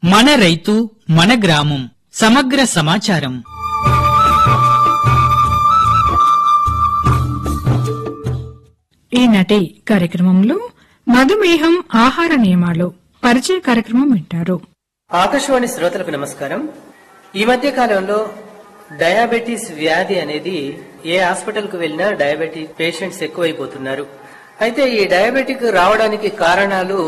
మన రైతు మన గ్రామం సమగ్ర సమాచారం ఈనాటి కార్యక్రమంలో మధుమేహం ఆహార నియమాలు పరిచయ కార్యక్రమం వింటారు ఆకాశవాణి శ్రోతలకు నమస్కారం ఈ మధ్య కాలంలో డయాబెటీస్ వ్యాధి అనేది ఏ హాస్పిటల్ కు వెళ్ళినా డయాబెటిక్ పేషెంట్స్ ఎక్కువైపోతున్నారు అయితే ఈ డయాబెటిక్ రావడానికి కారణాలు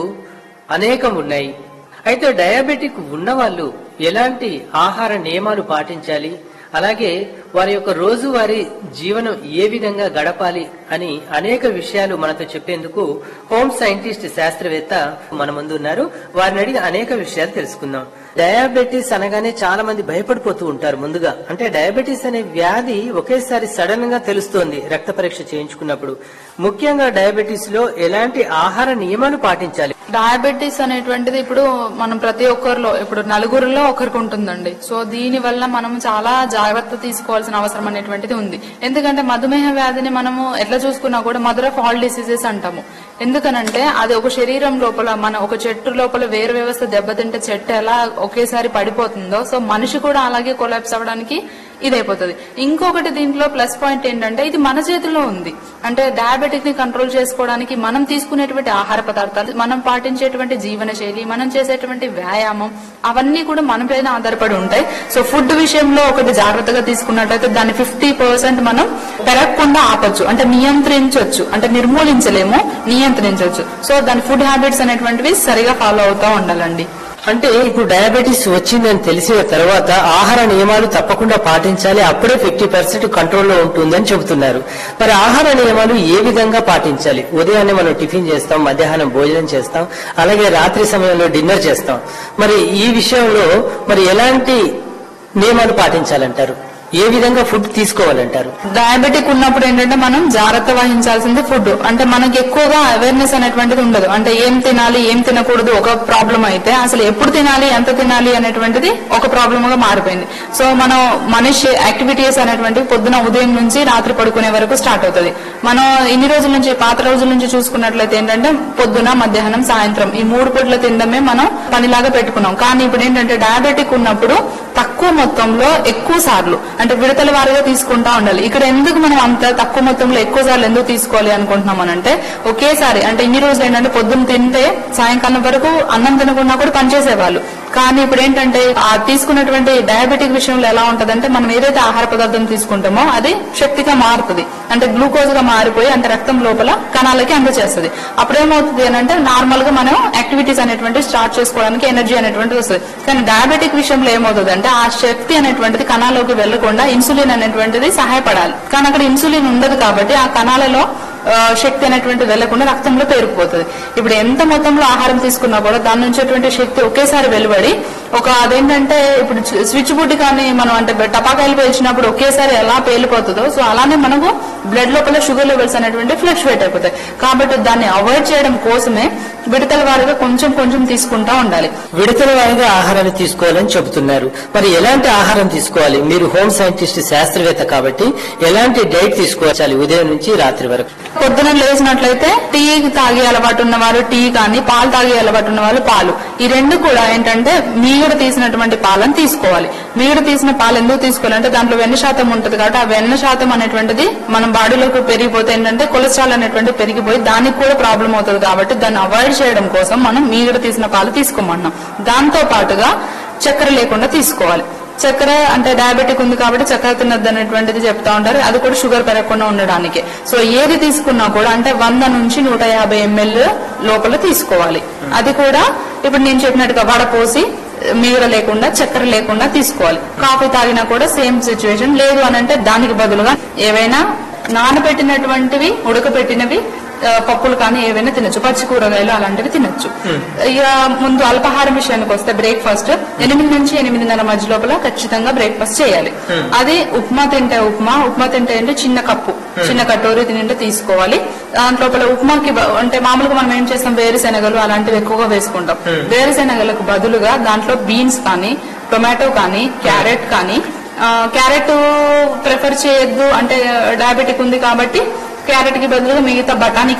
అనేకం ఉన్నాయి అయితే డయాబెటిక్ ఉన్న వాళ్ళు ఎలాంటి ఆహార నియమాలు పాటించాలి అలాగే వారి యొక్క రోజువారీ జీవనం ఏ విధంగా గడపాలి అని అనేక విషయాలు మనతో చెప్పేందుకు హోమ్ సైంటిస్ట్ శాస్త్రవేత్త మన ముందు ఉన్నారు వారిని అడిగి అనేక విషయాలు తెలుసుకుందాం డయాబెటీస్ అనగానే చాలా మంది భయపడిపోతూ ఉంటారు ముందుగా అంటే డయాబెటీస్ అనే వ్యాధి ఒకేసారి సడన్ గా తెలుస్తోంది రక్త పరీక్ష చేయించుకున్నప్పుడు ముఖ్యంగా డయాబెటీస్ లో ఎలాంటి ఆహార నియమాలు పాటించాలి డయాబెటీస్ అనేటువంటిది ఇప్పుడు మనం ప్రతి ఒక్కరిలో ఇప్పుడు నలుగురిలో ఒకరికి ఉంటుందండి సో దీని వల్ల మనం చాలా జాగ్రత్త తీసుకోవాల్సిన అవసరం అనేటువంటిది ఉంది ఎందుకంటే మధుమేహ వ్యాధిని మనము ఎట్లా చూసుకున్నా కూడా మధుర ఫాల్ డిసీజెస్ అంటాము ఎందుకనంటే అది ఒక శరీరం లోపల మన ఒక చెట్టు లోపల వేరు వ్యవస్థ దెబ్బతింటే చెట్టు ఎలా ఒకేసారి పడిపోతుందో సో మనిషి కూడా అలాగే కొలాప్స్ అవ్వడానికి ఇదైపోతుంది ఇంకొకటి దీంట్లో ప్లస్ పాయింట్ ఏంటంటే ఇది మన చేతిలో ఉంది అంటే డయాబెటిక్ ని కంట్రోల్ చేసుకోవడానికి మనం తీసుకునేటువంటి ఆహార పదార్థాలు మనం పాటించేటువంటి జీవన శైలి మనం చేసేటువంటి వ్యాయామం అవన్నీ కూడా మన పైన ఆధారపడి ఉంటాయి సో ఫుడ్ విషయంలో ఒకటి జాగ్రత్తగా తీసుకున్నట్లయితే దాన్ని ఫిఫ్టీ పర్సెంట్ మనం పెరగకుండా ఆపొచ్చు అంటే నియంత్రించవచ్చు అంటే నిర్మూలించలేము నియంత్రించవచ్చు సో దాని ఫుడ్ హ్యాబిట్స్ అనేటువంటివి సరిగా ఫాలో అవుతా ఉండాలండి అంటే ఇప్పుడు డయాబెటీస్ వచ్చిందని తెలిసిన తర్వాత ఆహార నియమాలు తప్పకుండా పాటించాలి అప్పుడే ఫిఫ్టీ పర్సెంట్ కంట్రోల్లో ఉంటుందని చెబుతున్నారు మరి ఆహార నియమాలు ఏ విధంగా పాటించాలి ఉదయాన్నే మనం టిఫిన్ చేస్తాం మధ్యాహ్నం భోజనం చేస్తాం అలాగే రాత్రి సమయంలో డిన్నర్ చేస్తాం మరి ఈ విషయంలో మరి ఎలాంటి నియమాలు పాటించాలంటారు ఏ విధంగా ఫుడ్ తీసుకోవాలంటారు డయాబెటిక్ ఉన్నప్పుడు ఏంటంటే మనం జాగ్రత్త వహించాల్సింది ఫుడ్ అంటే మనకి ఎక్కువగా అవేర్నెస్ అనేటువంటిది ఉండదు అంటే ఏం తినాలి ఏం తినకూడదు ఒక ప్రాబ్లం అయితే అసలు ఎప్పుడు తినాలి ఎంత తినాలి అనేటువంటిది ఒక ప్రాబ్లమ్ గా మారిపోయింది సో మనం మనిషి యాక్టివిటీస్ అనేటువంటివి పొద్దున ఉదయం నుంచి రాత్రి పడుకునే వరకు స్టార్ట్ అవుతుంది మనం ఇన్ని రోజుల నుంచి పాత రోజుల నుంచి చూసుకున్నట్లయితే ఏంటంటే పొద్దున మధ్యాహ్నం సాయంత్రం ఈ మూడు పూట్ల తినడమే మనం పనిలాగా పెట్టుకున్నాం కానీ ఇప్పుడు ఏంటంటే డయాబెటిక్ ఉన్నప్పుడు తక్కువ మొత్తంలో ఎక్కువ సార్లు అంటే విడతల వారీగా తీసుకుంటా ఉండాలి ఇక్కడ ఎందుకు మనం అంత తక్కువ మొత్తంలో ఎక్కువ సార్లు ఎందుకు తీసుకోవాలి అనుకుంటున్నాం అని అంటే ఒకేసారి అంటే ఇన్ని రోజులు ఏంటంటే పొద్దున్న తింటే సాయంకాలం వరకు అన్నం తినకుండా కూడా పనిచేసేవాళ్ళు కానీ ఇప్పుడు ఏంటంటే ఆ తీసుకున్నటువంటి డయాబెటిక్ విషయంలో ఎలా ఉంటదంటే మనం ఏదైతే ఆహార పదార్థం తీసుకుంటామో అది శక్తిగా మారుతుంది అంటే గ్లూకోజ్ గా మారిపోయి అంటే రక్తం లోపల కణాలకి అందజేస్తుంది అప్పుడేమవుతుంది అని అంటే నార్మల్ గా మనం యాక్టివిటీస్ అనేటువంటి స్టార్ట్ చేసుకోవడానికి ఎనర్జీ అనేటువంటిది వస్తుంది కానీ డయాబెటిక్ విషయంలో ఏమవుతుంది అంటే ఆ శక్తి అనేటువంటిది కణాల్లోకి వెళ్లకుండా ఇన్సులిన్ అనేటువంటిది సహాయపడాలి కానీ అక్కడ ఇన్సులిన్ ఉండదు కాబట్టి ఆ కణాలలో ఆ, శక్తి అనేటువంటి వెళ్లకుండా రక్తంలో పేరుకుపోతుంది ఇప్పుడు ఎంత మొత్తంలో ఆహారం తీసుకున్నా కూడా దాని నుంచి వచ్చేటువంటి శక్తి ఒకేసారి వెలువడి ఒక అదేంటంటే ఇప్పుడు చి- స్విచ్ బుడ్డి కానీ మనం అంటే టపాకాయలు పేల్చినప్పుడు ఒకేసారి ఎలా పేలిపోతుందో సో అలానే మనకు బ్లడ్ లోపల షుగర్ లెవెల్స్ అనేటువంటి ఫ్లక్చువేట్ అయిపోతాయి కాబట్టి దాన్ని అవాయిడ్ చేయడం కోసమే విడతల వారిగా కొంచెం కొంచెం తీసుకుంటా ఉండాలి విడతల వారీగా ఆహారాన్ని తీసుకోవాలని చెబుతున్నారు మరి ఎలాంటి ఆహారం తీసుకోవాలి మీరు హోమ్ సైంటిస్ట్ శాస్త్రవేత్త కాబట్టి ఎలాంటి డైట్ తీసుకోవాలి ఉదయం నుంచి రాత్రి వరకు పొద్దున లేచినట్లయితే టీ తాగే అలవాటు ఉన్న వాళ్ళు టీ కానీ పాలు తాగే అలవాటు ఉన్న వాళ్ళు పాలు ఈ రెండు కూడా ఏంటంటే మీగడ తీసినటువంటి పాలను తీసుకోవాలి మీగడ తీసిన పాలు ఎందుకు తీసుకోవాలంటే దాంట్లో వెన్న శాతం ఉంటుంది కాబట్టి ఆ వెన్న శాతం అనేటువంటిది మన బాడీలోకి పెరిగిపోతే ఏంటంటే కొలెస్ట్రాల్ అనేటువంటి పెరిగిపోయి దానికి కూడా ప్రాబ్లం అవుతుంది కాబట్టి దాన్ని అవాయిడ్ చేయడం కోసం మనం మీగడ తీసిన పాలు తీసుకోమన్నాం దాంతో పాటుగా చక్కెర లేకుండా తీసుకోవాలి చక్కెర అంటే డయాబెటిక్ ఉంది కాబట్టి చక్కెర తినద్దు అనేటువంటిది చెప్తా ఉంటారు అది కూడా షుగర్ పెరగకుండా ఉండడానికి సో ఏది తీసుకున్నా కూడా అంటే వంద నుంచి నూట యాభై ఎంఎల్ లోపల తీసుకోవాలి అది కూడా ఇప్పుడు నేను చెప్పినట్టుగా వడపోసి మీగడ లేకుండా చక్కెర లేకుండా తీసుకోవాలి కాఫీ తాగినా కూడా సేమ్ సిచ్యువేషన్ లేదు అని అంటే దానికి బదులుగా ఏవైనా నానబెట్టినటువంటివి ఉడకబెట్టినవి ఆ, పప్పులు కానీ ఏవైనా తినొచ్చు పచ్చి కూరగాయలు అలాంటివి తినొచ్చు ఇక ముందు అల్పాహారం విషయానికి వస్తే బ్రేక్ఫాస్ట్ ఎనిమిది నుంచి ఎనిమిదిన్నర మధ్య లోపల ఖచ్చితంగా బ్రేక్ఫాస్ట్ చేయాలి అది ఉప్మా తింటే ఉప్మా ఉప్మా తింటే అంటే చిన్న కప్పు చిన్న కటోరీ తింటే తీసుకోవాలి దాంట్ లోపల ఉప్మాకి బ- అంటే మామూలుగా మనం ఏం చేస్తాం వేరుశెనగలు అలాంటివి ఎక్కువగా వేసుకుంటాం వేరుశెనగలకు బదులుగా దాంట్లో బీన్స్ కానీ టొమాటో కానీ క్యారెట్ కానీ ఆ, క్యారెట్ ప్రిఫర్ చేయొద్దు అంటే డయాబెటిక్ ఉంది కాబట్టి క్యారెట్ కి బదులుగా మిగతా బఠానీ